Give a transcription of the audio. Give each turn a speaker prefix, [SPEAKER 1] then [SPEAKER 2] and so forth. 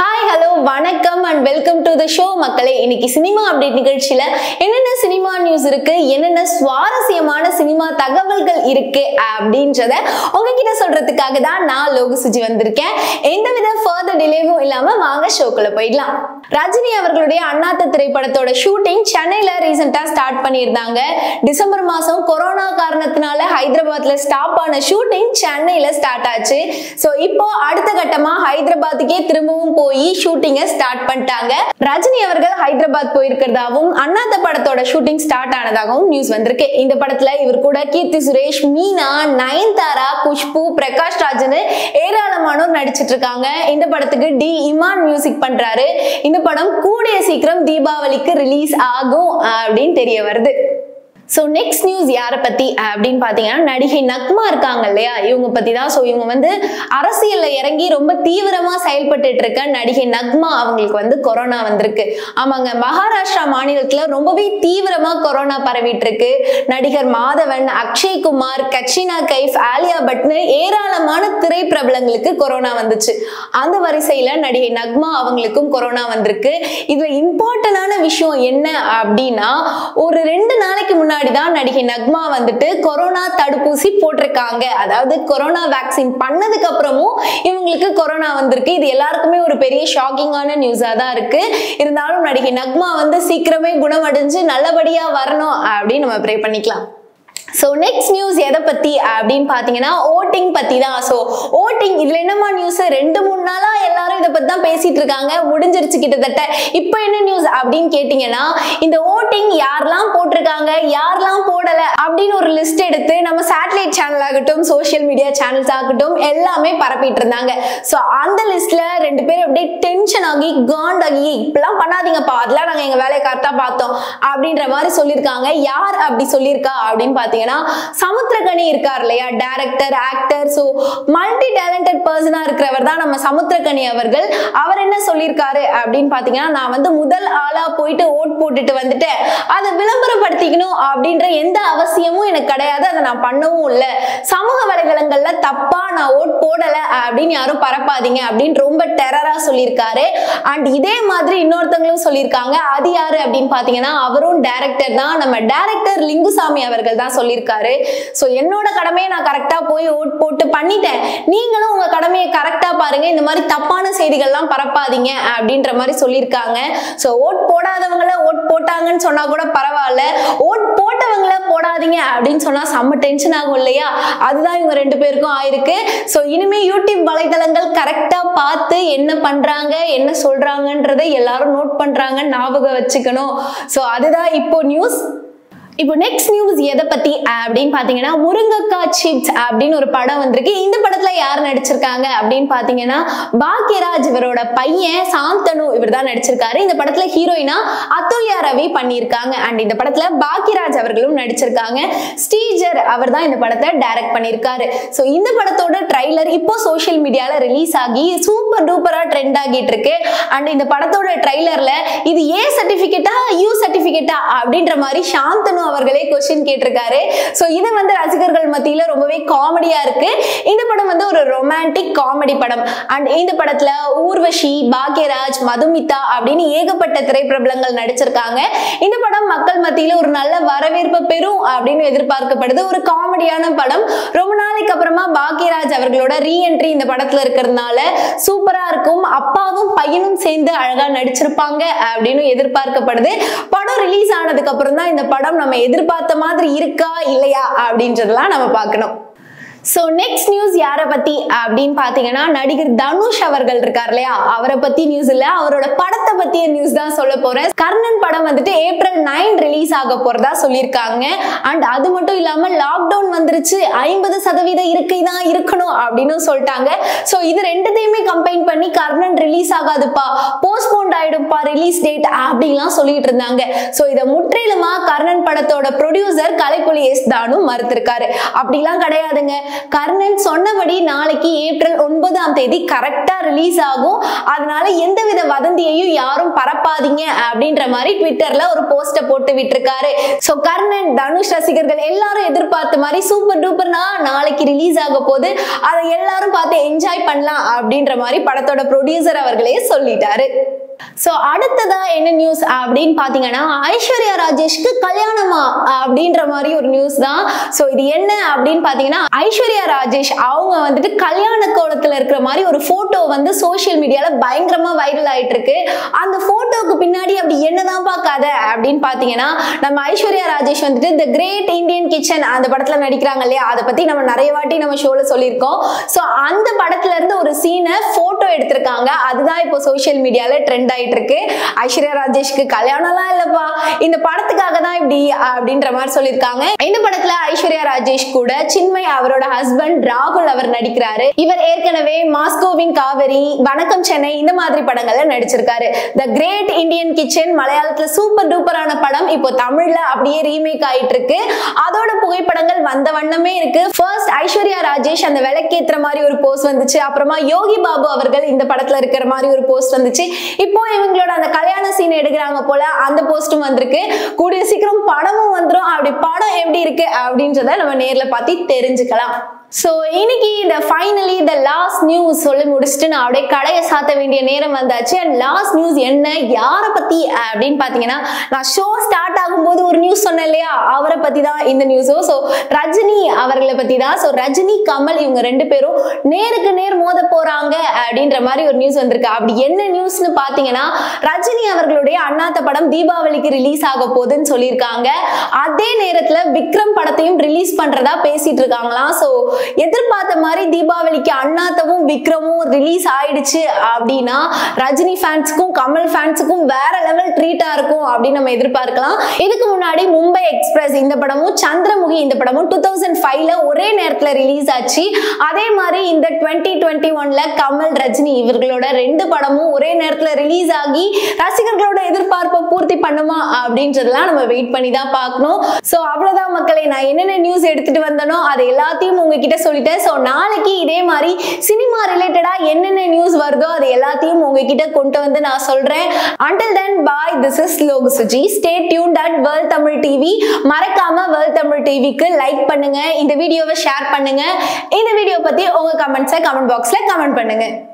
[SPEAKER 1] hi hello வணக்கம் and welcome to the show மக்களே இன்னைக்கு சினிமா அப்டேட் நிகழ்ச்சியில என்னென்ன சினிமா நியூஸ் இருக்கு என்னென்ன சுவாரஸ்யமான சினிமா தகவல்கள் இருக்கு அப்படின்றத உங்ககிட்ட சொல்றதுக்காக தான் நான் லோகு சுஜி வந்திருக்கேன் எந்தவித ஃபர்தர் டிலேவும் இல்லாம வாங்க ஷோக்குள்ள போயிடலாம் ரஜினி அவர்களுடைய அண்ணாத்த திரைப்படத்தோட ஷூட்டிங் சென்னையில ரீசெண்டா ஸ்டார்ட் பண்ணியிருந்தாங்க டிசம்பர் மாசம் கொரோனா காரணத்தினால ஹைதராபாத்ல ஸ்டாப் ஆன ஷூட்டிங் சென்னையில ஸ்டார்ட் ஆச்சு ஸோ இப்போ அடுத்த கட்டமா ஹைதராபாத்துக்கே திரும்பவும் போய் ஷூட்டிங்கை ஸ்டார்ட் பண்ணிட்டாங்க ரஜினி அவர்கள் ஹைதராபாத் போயிருக்கிறதாவும் அண்ணாத்த படத்தோட ஷூட்டிங் ஸ்டார்ட் ஆனதாகவும் நியூஸ் வந்திருக்கு இந்த படத்துல இவர் கூட கீர்த்தி சுரேஷ் மீனா நயன்தாரா குஷ்பு பிரகாஷ் ராஜன் ஏராளமானோர் நடிச்சிட்டு இருக்காங்க இந்த படத்துக்கு டி இமான் மியூசிக் பண்றாரு இந்த படம் கூடிய சீக்கிரம் தீபாவளிக்கு ரிலீஸ் ஆகும் அப்படின்னு தெரிய வருது ஸோ நெக்ஸ்ட் நியூஸ் யாரை பத்தி அப்படின்னு பார்த்தீங்கன்னா நடிகை நக்மா இருக்காங்க இல்லையா இவங்க பத்தி தான் ஸோ இவங்க வந்து அரசியல்ல இறங்கி ரொம்ப தீவிரமா செயல்பட்டுட்டு இருக்க நடிகை நக்மா அவங்களுக்கு வந்து கொரோனா வந்திருக்கு ஆமாங்க மகாராஷ்டிரா மாநிலத்துல ரொம்பவே தீவிரமா கொரோனா பரவிட்டு இருக்கு நடிகர் மாதவன் அக்ஷய் குமார் கட்ரினா கைஃப் ஆலியா பட்னு ஏராளமான திரை பிரபலங்களுக்கு கொரோனா வந்துச்சு அந்த வரிசையில நடிகை நக்மா அவங்களுக்கும் கொரோனா வந்திருக்கு இதுல இம்பார்ட்டன்டான விஷயம் என்ன அப்படின்னா ஒரு ரெண்டு நாளைக்கு முன்னாடி தான் நடிகை நக்மா வந்துட்டு கொரோனா தடுப்பூசி போட்டிருக்காங்க அதாவது கொரோனா வேக்சின் பண்ணதுக்கு அப்புறமும் இவங்களுக்கு கொரோனா வந்திருக்கு இது எல்லாருக்குமே ஒரு பெரிய ஷாக்கிங்கான நியூஸா தான் இருக்கு இருந்தாலும் நடிகை நக்மா வந்து சீக்கிரமே குணமடைஞ்சு நல்லபடியா வரணும் அப்படின்னு நம்ம ப்ரே பண்ணிக்கலாம் ஸோ நெக்ஸ்ட் நியூஸ் எதை பத்தி அப்படின்னு பார்த்தீங்கன்னா ஓட்டிங் பத்தி தான் ஸோ ஓட்டிங் இதுல என்னமா நியூஸ் ரெண்டு மூணு நாளா எல்லாரும் இதை பத்தி தான் பேசிட்டு இருக்காங்க முடிஞ்சிருச்சு கிட்டத்தட்ட இப்போ என்ன நியூஸ் அப்படின்னு கேட்டிங்கன்னா இந்த ஓட்டிங் யாரெல்லாம் போட்டிருக்காங்க யாரெல்லாம் போடல அப்படின்னு ஒரு லிஸ்ட் எடுத்து நம்ம சேட்டலைட் சேனல் ஆகட்டும் சோஷியல் மீடியா சேனல்ஸ் ஆகட்டும் எல்லாமே பரப்பிட்டு இருந்தாங்க ஸோ அந்த லிஸ்ட்ல ரெண்டு பேரும் அப்படியே டென்ஷன் ஆகி காண்ட் ஆகி இப்பெல்லாம் பண்ணாதீங்கப்பா அதெல்லாம் நாங்கள் எங்க வேலையை கரெக்டாக பார்த்தோம் அப்படின்ற மாதிரி சொல்லியிருக்காங்க யார் அப்படி சொல்லியிருக்கா அப்படின்னு பார்த்தீங்கன்னா சமுத்திரகனி இருக்கார் இல்லையா director actor so multi talented பர்சனா இருக்கிறவர் தான் நம்ம சமுத்திரகனி அவர்கள் அவர் என்ன சொல்லியிருக்காரு அப்படின்னு பார்த்தீங்கன்னா நான் வந்து முதல் ஆளா போயிட்டு ஓட் போட்டுட்டு வந்துட்டேன் அதை விளம்பரப்படுத்திக்கணும் அப்படின்ற எந்த அவசியமும் எனக்கு கிடையாது அதை நான் பண்ணவும் இல்லை சமூக வலைதளங்கள்ல தப்பா நான் ஓட் போடல அப்படின்னு யாரும் பரப்பாதீங்க அப்படின்னு ரொம்ப டெரரா சொல்லியிருக்காரு அண்ட் இதே மாதிரி இன்னொருத்தவங்களும் சொல்லியிருக்காங்க அது யாரு அப்படின்னு பார்த்தீங்கன்னா அவரும் டேரக்டர் தான் நம்ம டேரக்டர் லிங்குசாமி அவர்கள் தான் சொல்லியிருக்காரு ஸோ என்னோட கடமையை நான் கரெக்டாக போய் ஓட் போட்டு பண்ணிட்டேன் நீங்களும் உங்க கடமையை கரெக்டாக பாருங்க இந்த மாதிரி தப்பான செய்திகள்லாம் பரப்பாதீங்க அப்படின்ற மாதிரி சொல்லியிருக்காங்க ஸோ ஓட் போடாதவங்கள ஓட் போட்டாங்கன்னு சொன்னா கூட பரவாயில்ல ஓட் போட்டவங்கள போடாதீங்க அப்படின்னு சொன்னா செம்ம டென்ஷன் ஆகும் இல்லையா அதுதான் இவங்க ரெண்டு பேருக்கும் ஆயிருக்கு ஸோ இனிமே யூடியூப் வலைதளங்கள் கரெக்டா பார்த்து என்ன பண்றாங்க என்ன சொல்றாங்கன்றதை எல்லாரும் நோட் பண்றாங்க ஞாபகம் வச்சுக்கணும் ஸோ அதுதான் இப்போ நியூஸ் இப்போ நெக்ஸ்ட் நியூஸ் எதை பத்தி அப்படின்னு பாத்தீங்கன்னா முருங்கக்காய் சிப்ஸ் அப்படின்னு ஒரு படம் வந்திருக்கு இந்த படத்துல யார் நடிச்சிருக்காங்க அப்படின்னு பாத்தீங்கன்னா பாக்யராஜ் இவரோட பையன் சாந்தனு இவர் தான் நடிச்சிருக்காரு இந்த படத்துல ஹீரோயினா அதுல்யா ரவி பண்ணியிருக்காங்க அண்ட் இந்த படத்துல பாக்யராஜ் அவர்களும் நடிச்சிருக்காங்க ஸ்ரீஜர் அவர் தான் இந்த படத்தை டைரக்ட் பண்ணியிருக்காரு ஸோ இந்த படத்தோட ட்ரைலர் இப்போ சோஷியல் மீடியால ரிலீஸ் ஆகி சூப்பர் டூப்பரா ட்ரெண்ட் ஆகிட்டு இருக்கு அண்ட் இந்த படத்தோட ட்ரைலர்ல இது ஏ சர்டிபிகேட்டா யூ சர்டிபிகேட்டா அப்படின்ற மாதிரி சாந்தனு அவர்களே கொஸ்டின் கேட்டிருக்காரு ஸோ இது வந்து ரசிகர்கள் மத்தியில ரொம்பவே காமெடியா இருக்கு இந்த படம் வந்து ஒரு ரொமான்டிக் காமெடி படம் அண்ட் இந்த படத்துல ஊர்வஷி பாக்யராஜ் மதுமிதா அப்படின்னு ஏகப்பட்ட திரைப்பிரபலங்கள் நடிச்சிருக்காங்க இந்த படம் மக்கள் மத்தியில ஒரு நல்ல வரவேற்பு பெறும் அப்படின்னு எதிர்பார்க்கப்படுது ஒரு காமெடியான படம் ரொம்ப நாளைக்கு அப்புறமா பாக்யராஜ் அவர்களோட ரீஎன்ட்ரி இந்த படத்துல இருக்கிறதுனால சூப்பரா இருக்கும் அப்பாவும் பையனும் சேர்ந்து அழகா நடிச்சிருப்பாங்க அப்படின்னு எதிர்பார்க்கப்படுது படம் ரிலீஸ் ஆனதுக்கு அப்புறம் தான் இந்த படம் நம்ம எதிர்பார்த்த மாதிரி இருக்கா இல்லையா அப்படின்றதெல்லாம் நம்ம பார்க்கணும் ஸோ நெக்ஸ்ட் நியூஸ் யாரை பத்தி அப்படின்னு பார்த்தீங்கன்னா நடிகர் தனுஷ் அவர்கள் இருக்கார் இல்லையா அவரை பத்தி நியூஸ் இல்லை அவரோட படத்தை பத்திய நியூஸ் தான் சொல்ல போறேன் கர்ணன் படம் வந்துட்டு ஏப்ரல் நைன் ரிலீஸ் ஆக போறதா சொல்லியிருக்காங்க அண்ட் அது மட்டும் இல்லாம லாக்டவுன் வந்துருச்சு ஐம்பது சதவீத இருக்கை தான் இருக்கணும் அப்படின்னு சொல்லிட்டாங்க ஸோ இது ரெண்டுத்தையுமே கம்பைன் பண்ணி கர்ணன் ரிலீஸ் ஆகாதுப்பா போஸ்ட்போன் போஸ்ட்போண்ட் ஆயிடும்பா ரிலீஸ் டேட் அப்படின்லாம் சொல்லிட்டு இருந்தாங்க ஸோ இதை முற்றிலுமா கர்ணன் படத்தோட ப்ரொடியூசர் கலைப்புலி எஸ் தானு மறுத்திருக்காரு அப்படிலாம் கிடையாதுங்க கர்ணன் சொன்னபடி நாளைக்கு ஏப்ரல் ஒன்பதாம் தேதி கரெக்டா ரிலீஸ் ஆகும் அதனால எந்தவித வதந்தியையும் யாரும் பரப்பாதீங்க அப்படின்ற மாதிரி ட்விட்டர்ல ஒரு போஸ்ட போட்டு விட்டிருக்காரு ஸோ கர்ணன் தனுஷ் ரசிகர்கள் எல்லாரும் எதிர்பார்த்த மாதிரி சூப்பர் டூப்பர்னா நாளைக்கு ரிலீஸ் ஆக போது அதை எல்லாரும் பார்த்து என்ஜாய் பண்ணலாம் அப்படின்ற மாதிரி படத்தோட ப்ரொடியூசர் அவர்களே சொல்லிட்டாரு ஸோ அடுத்ததா என்ன நியூஸ் அப்படின்னு பார்த்தீங்கன்னா ஐஸ்வர்யா ராஜேஷ்க்கு கல்யாணமா அப்படின்ற மாதிரி ஒரு நியூஸ் தான் ஸோ இது என்ன அப்படின்னு பார்த்தீங்கன்னா ஐஸ்வர்யா ராஜேஷ் அவங்க வந்துட்டு கல்யாண கோலத்தில் இருக்கிற மாதிரி ஒரு ஃபோட்டோ வந்து சோஷியல் மீடியாவில் பயங்கரமாக வைரல் ஆயிட்டு இருக்கு அந்த ஃபோட்டோவுக்கு பின்னாடி அப்படி என்னதான்ப்பா கதை அப்படின்னு பார்த்தீங்கன்னா நம்ம ஐஸ்வர்யா ராஜேஷ் வந்துட்டு த கிரேட் இந்தியன் கிச்சன் அந்த படத்தில் நடிக்கிறாங்க இல்லையா அதை பற்றி நம்ம நிறைய வாட்டி நம்ம ஷோவில் சொல்லியிருக்கோம் ஸோ அந்த படத்துல இருந்து ஒரு சீனை ஃபோட்டோ எடுத்திருக்காங்க அதுதான் இப்போ சோஷியல் மீடியாவில் ட்ரெண்ட் ஆயிட்டு இருக்கு ஐஸ்வர்யா ராஜேஷ்க்கு கல்யாணம்லாம் இல்லப்பா இந்த படத்துக்காக தான் இப்படி அப்படின்ற மாதிரி சொல்லியிருக்காங்க இந்த படத்துல ஐஸ்வர்யா ராஜேஷ் கூட சின்மய் அவரோட ஹஸ்பண்ட் ராகுல் அவர் நடிக்கிறாரு இவர் ஏற்கனவே மாஸ்கோவின் காவிரி வணக்கம் சென்னை இந்த மாதிரி படங்கள்ல நடிச்சிருக்காரு த கிரேட் இந்தியன் கிச்சன் மலையாளத்துல சூப்பர் டூப்பரான படம் இப்போ தமிழ்ல அப்படியே ரீமேக் ஆயிட்டு இருக்கு அதோட புகைப்படங்கள் வந்த வண்ணமே இருக்கு ஃபர்ஸ்ட் ஐஸ்வர்யா ராஜேஷ் அந்த விளக்கேத்துற மாதிரி ஒரு போஸ்ட் வந்துச்சு அப்புறமா யோகி பாபு அவர்கள் இந்த படத்துல இருக்கிற மாதிரி ஒரு போஸ்ட் வந்துச்சு இப்போ இவங்களோட அந்த கல்யாண சீன் எடுக்கிறாங்க போல அந்த போஸ்டும் வந்திருக்கு கூடிய சீக்கிரம் படமும் வந்துடும் அப்படி படம் எப்படி இருக்கு அப்படின்றத நம்ம நேர்ல பார்த்து தெரிஞ்சுக்கலாம் ஸோ இன்னைக்கு இந்த ஃபைனலி இந்த லாஸ்ட் நியூஸ் சொல்லி முடிச்சுட்டு நான் அப்படியே கடையை சாத்த வேண்டிய நேரம் வந்தாச்சு அண்ட் லாஸ்ட் நியூஸ் என்ன யாரை பத்தி அப்படின்னு பார்த்தீங்கன்னா நான் ஷோ ஸ்டார்ட் ஆகும்போது ஒரு நியூஸ் சொன்னேன் இல்லையா அவரை பத்தி தான் இந்த நியூஸோ ஸோ ரஜினி அவர்களை பத்தி தான் ஸோ ரஜினி கமல் இவங்க ரெண்டு பேரும் நேருக்கு நேர் மோத போறாங்க அப்படின்ற மாதிரி ஒரு நியூஸ் வந்திருக்கு அப்படி என்ன நியூஸ்னு பார்த்தீங்கன்னா ரஜினி அவர்களுடைய அண்ணாத்த படம் தீபாவளிக்கு ரிலீஸ் ஆக போகுதுன்னு சொல்லியிருக்காங்க அதே நேரத்தில் விக்ரம் படத்தையும் ரிலீஸ் பண்றதா பேசிட்டு இருக்காங்களாம் ஸோ எதிர்பார்த்த மாதிரி தீபாவளிக்கு அண்ணாத்தவும் விக்ரமும் ரிலீஸ் ஆயிடுச்சு அப்படின்னா ரஜினி ஃபேன்ஸுக்கும் கமல் ஃபேன்ஸுக்கும் வேற லெவல் ட்ரீட்டா இருக்கும் அப்படின்னு நம்ம எதிர்பார்க்கலாம் இதுக்கு முன்னாடி மும்பை எக்ஸ்பிரஸ் இந்த படமும் சந்திரமுகி இந்த படமும் டூ தௌசண்ட் ஃபைவ்ல ஒரே நேரத்துல ரிலீஸ் ஆச்சு அதே மாதிரி இந்த டுவெண்ட்டி டுவெண்ட்டி ஒன்ல கமல் ரஜினி இவர்களோட ரெண்டு படமும் ஒரே நேரத்துல ரிலீஸ் ஆகி ரசிகர்களோட எதிர்பார்ப்பை பூர்த்தி பண்ணுமா அப்படின்றதெல்லாம் நம்ம வெயிட் பண்ணி தான் பார்க்கணும் ஸோ அவ்வளவுதான் மக்களை நான் என்னென்ன நியூஸ் எடுத்துட்டு வந்தனோ அது எல்லாத்தையும் உங்ககிட்ட சொல்லிட்டேன் ஸோ நாளைக்கு இதே மாதிரி சினிமா ரிலேட்டடா என்னென்ன நியூஸ் வருதோ அது எல்லாத்தையும் உங்ககிட்ட கொண்டு வந்து நான் சொல்றேன் until then bye this is Logu Suji stay tuned at world Tamil TV மறக்காம வேர்ல்ட் தமிழ் டிவிக்கு லைக் பண்ணுங்க இந்த வீடியோவை ஷேர் பண்ணுங்க இந்த வீடியோ பத்தி உங்க கமெண்ட்ஸை கமெண்ட் பாக்ஸ்ல கமெண்ட் பண்ணுங்க